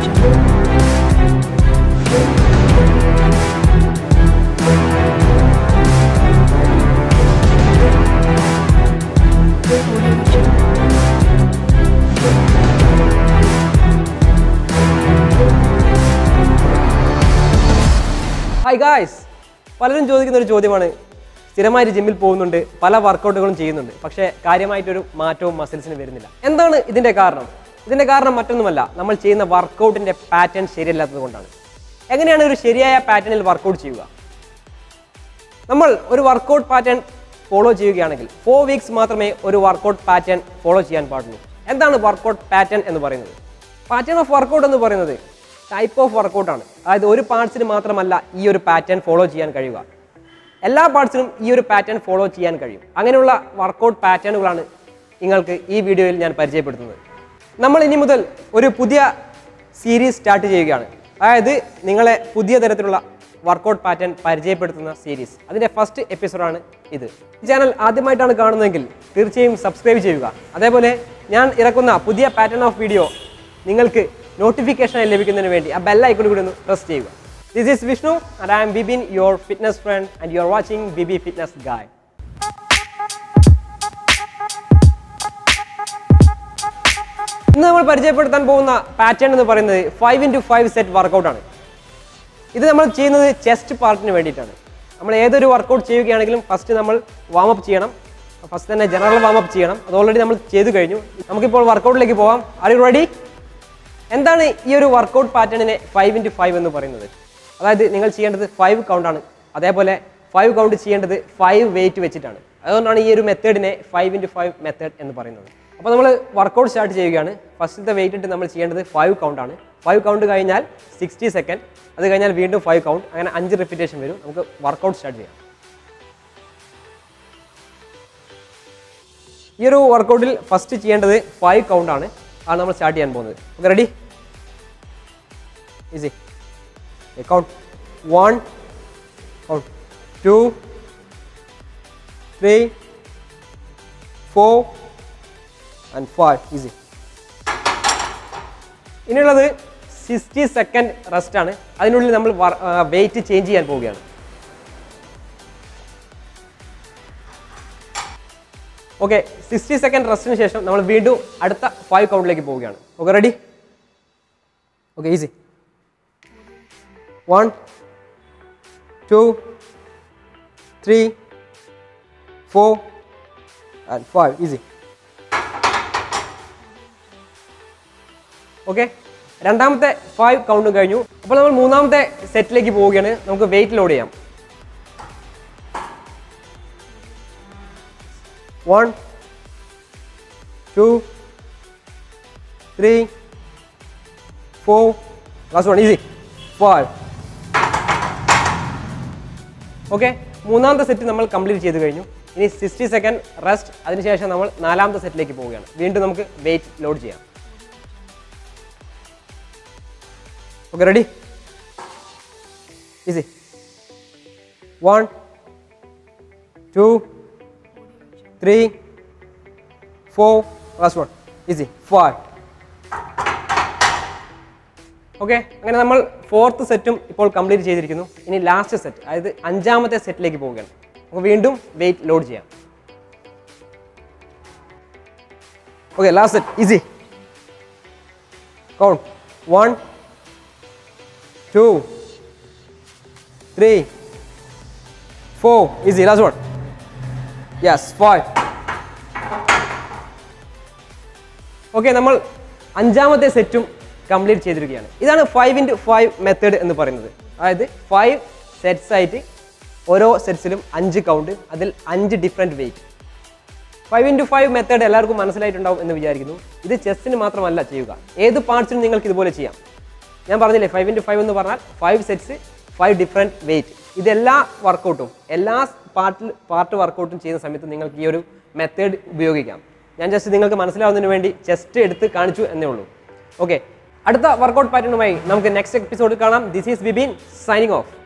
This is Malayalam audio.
ഹായ് ഗായ്സ് പലരും ചോദിക്കുന്ന ഒരു ചോദ്യമാണ് സ്ഥിരമായിട്ട് ജിമ്മിൽ പോകുന്നുണ്ട് പല വർക്കൗട്ടുകളും ചെയ്യുന്നുണ്ട് പക്ഷേ കാര്യമായിട്ടൊരു മാറ്റവും മസിൽസിന് വരുന്നില്ല എന്താണ് ഇതിന്റെ കാരണം ഇതിന്റെ കാരണം മറ്റൊന്നുമല്ല നമ്മൾ ചെയ്യുന്ന വർക്കൗട്ടിന്റെ പാറ്റേൺ ശരിയല്ലാത്തത് കൊണ്ടാണ് എങ്ങനെയാണ് ഒരു ശരിയായ പാറ്റേണിൽ വർക്കൗട്ട് ചെയ്യുക നമ്മൾ ഒരു വർക്കൗട്ട് പാറ്റേൺ ഫോളോ ചെയ്യുകയാണെങ്കിൽ ഫോർ വീക്സ് മാത്രമേ ഒരു വർക്കൗട്ട് പാറ്റേൺ ഫോളോ ചെയ്യാൻ പാടുള്ളൂ എന്താണ് വർക്കൗട്ട് പാറ്റേൺ എന്ന് പറയുന്നത് പാറ്റേൺ ഓഫ് വർക്കൗട്ട് എന്ന് പറയുന്നത് ടൈപ്പ് ഓഫ് വർക്കൗട്ടാണ് അതായത് ഒരു പാർട്സിന് മാത്രമല്ല ഈ ഒരു പാറ്റേൺ ഫോളോ ചെയ്യാൻ കഴിയുക എല്ലാ പാർട്സിനും ഈ ഒരു പാറ്റേൺ ഫോളോ ചെയ്യാൻ കഴിയും അങ്ങനെയുള്ള വർക്കൗട്ട് പാറ്റേണുകളാണ് നിങ്ങൾക്ക് ഈ വീഡിയോയിൽ ഞാൻ പരിചയപ്പെടുത്തുന്നത് നമ്മൾ ഇനി മുതൽ ഒരു പുതിയ സീരീസ് സ്റ്റാർട്ട് ചെയ്യുകയാണ് അതായത് നിങ്ങളെ പുതിയ തരത്തിലുള്ള വർക്കൗട്ട് പാറ്റേൺ പരിചയപ്പെടുത്തുന്ന സീരീസ് അതിൻ്റെ ഫസ്റ്റ് എപ്പിസോഡാണ് ഇത് ഈ ചാനൽ ആദ്യമായിട്ടാണ് കാണുന്നതെങ്കിൽ തീർച്ചയായും സബ്സ്ക്രൈബ് ചെയ്യുക അതേപോലെ ഞാൻ ഇറക്കുന്ന പുതിയ പാറ്റേൺ ഓഫ് വീഡിയോ നിങ്ങൾക്ക് നോട്ടിഫിക്കേഷനായി ലഭിക്കുന്നതിന് വേണ്ടി ആ ബെൽ ഐക്കൺ കൂടി ഒന്ന് പ്രസ് ചെയ്യുക this is Vishnu and I am Bibin your fitness friend and you are watching BB fitness guy ഇന്ന് നമ്മൾ പരിചയപ്പെടുത്താൻ പോകുന്ന പാറ്റേൺ എന്ന് പറയുന്നത് ഫൈവ് ഇൻറ്റു ഫൈവ് സെറ്റ് വർക്കൗട്ടാണ് ഇത് നമ്മൾ ചെയ്യുന്നത് ചെസ്റ്റ് പാർട്ടിന് വേണ്ടിയിട്ടാണ് നമ്മൾ ഏതൊരു വർക്കൗട്ട് ചെയ്യുകയാണെങ്കിലും ഫസ്റ്റ് നമ്മൾ വാമപ്പ് ചെയ്യണം ഫസ്റ്റ് തന്നെ ജനറൽ വാമപ്പ് ചെയ്യണം അത് ഓൾറെഡി നമ്മൾ ചെയ്തു കഴിഞ്ഞു നമുക്കിപ്പോൾ വർക്കൗട്ടിലേക്ക് പോകാം ആർ യു റെഡി എന്താണ് ഈ ഒരു വർക്കൗട്ട് പാറ്റേണിനെ ഫൈവ് ഇൻറ്റു ഫൈവ് എന്ന് പറയുന്നത് അതായത് നിങ്ങൾ ചെയ്യേണ്ടത് ഫൈവ് കൗണ്ടാണ് അതേപോലെ ഫൈവ് കൗണ്ട് ചെയ്യേണ്ടത് ഫൈവ് വെയിറ്റ് വെച്ചിട്ടാണ് അതുകൊണ്ടാണ് ഈ ഒരു മെത്തേഡിനെ ഫൈവ് ഇൻറ്റു ഫൈവ് മെത്തേഡ് എന്ന് പറയുന്നത് അപ്പോൾ നമ്മൾ വർക്കൗട്ട് സ്റ്റാർട്ട് ചെയ്യുകയാണ് ഫസ്റ്റത്തെ വെയിറ്റ് ഇട്ട് നമ്മൾ ചെയ്യേണ്ടത് ഫൈവ് കൗണ്ടാണ് ഫൈവ് കൗണ്ട് കഴിഞ്ഞാൽ സിക്സ്റ്റി സെക്കൻഡ് അത് കഴിഞ്ഞാൽ വീണ്ടും ഫൈവ് കൗണ്ട് അങ്ങനെ അഞ്ച് റിപ്പീറ്റേഷൻ വരും നമുക്ക് വർക്കൗട്ട് സ്റ്റാർട്ട് ചെയ്യാം ഈ ഒരു വർക്കൗട്ടിൽ ഫസ്റ്റ് ചെയ്യേണ്ടത് ഫൈവ് കൗണ്ടാണ് ആണ് നമ്മൾ സ്റ്റാർട്ട് ചെയ്യാൻ പോകുന്നത് okay ready easy count one count two three four and five easy ഇനിയുള്ളത് സിക്സ്റ്റി സെക്കൻഡ് റെസ്റ്റ് ആണ് അതിനുള്ളിൽ നമ്മൾ വെയിറ്റ് ചേഞ്ച് ചെയ്യാൻ പോവുകയാണ് ഓക്കെ സിക്സ്റ്റി സെക്കൻഡ് റെസ്റ്റിന് ശേഷം നമ്മൾ വീണ്ടും അടുത്ത ഫൈവ് കൗണ്ടിലേക്ക് പോവുകയാണ് okay ready okay easy one two three four and five easy okay രണ്ടാമത്തെ ഫൈവ് കൗണ്ടും കഴിഞ്ഞു അപ്പോൾ നമ്മൾ മൂന്നാമത്തെ സെറ്റിലേക്ക് പോവുകയാണ് നമുക്ക് വെയിറ്റ് ലോഡ് ചെയ്യാം one two three four last one easy five okay മൂന്നാമത്തെ സെറ്റ് നമ്മൾ കംപ്ലീറ്റ് ചെയ്ത് കഴിഞ്ഞു ഇനി സിക്സ്റ്റി സെക്കൻഡ് റെസ്റ്റ് അതിനുശേഷം നമ്മൾ നാലാമത്തെ സെറ്റിലേക്ക് പോവുകയാണ് വീണ്ടും നമുക്ക് വെയിറ്റ് ലോഡ് ചെയ്യാം okay ready easy one two three four last one easy five okay അങ്ങനെ നമ്മൾ ഫോർത്ത് സെറ്റും ഇപ്പോൾ കംപ്ലീറ്റ് ചെയ്തിരിക്കുന്നു ഇനി ലാസ്റ്റ് സെറ്റ് അതായത് അഞ്ചാമത്തെ സെറ്റിലേക്ക് പോവുകയാണ് നമുക്ക് വീണ്ടും വെയിറ്റ് ലോഡ് ചെയ്യാം okay last set easy count one two three four easy last one yes five okay നമ്മൾ അഞ്ചാമത്തെ സെറ്റും കംപ്ലീറ്റ് ചെയ്തിരിക്കുകയാണ് ഇതാണ് ഫൈവ് ഇൻറ്റു ഫൈവ് മെത്തേഡ് എന്ന് പറയുന്നത് അതായത് ഫൈവ് സെറ്റ്സ് ആയിട്ട് ഓരോ സെറ്റ്സിലും അഞ്ച് കൗണ്ട് അതിൽ അഞ്ച് different weight five into five method എല്ലാവർക്കും മനസ്സിലായിട്ടുണ്ടാവും എന്ന് വിചാരിക്കുന്നു ഇത് ചെസ്റ്റിന് മാത്രമല്ല ചെയ്യുക ഏത് പാർട്സിനും നിങ്ങൾക്ക് ഇതുപോലെ ചെയ്യാം ഞാൻ പറഞ്ഞില്ലേ ഫൈവ് ഇൻറ്റു ഫൈവ് എന്ന് പറഞ്ഞാൽ five sets five different weight ഇതെല്ലാ വർക്കൗട്ടും എല്ലാ പാർട്ടിൽ പാർട്ട് വർക്കൗട്ടും ചെയ്യുന്ന സമയത്ത് നിങ്ങൾക്ക് ഈ ഒരു മെത്തേഡ് ഉപയോഗിക്കാം ഞാൻ ജസ്റ്റ് നിങ്ങൾക്ക് മനസ്സിലാവുന്നതിന് വേണ്ടി ചെസ്റ്റ് എടുത്ത് കാണിച്ചു എന്നേ ഉള്ളൂ ഓക്കെ അടുത്ത വർക്കൗട്ട് പാറ്റേണുമായി നമുക്ക് നെക്സ്റ്റ് എപ്പിസോഡ് കാണാം this is Bibin signing of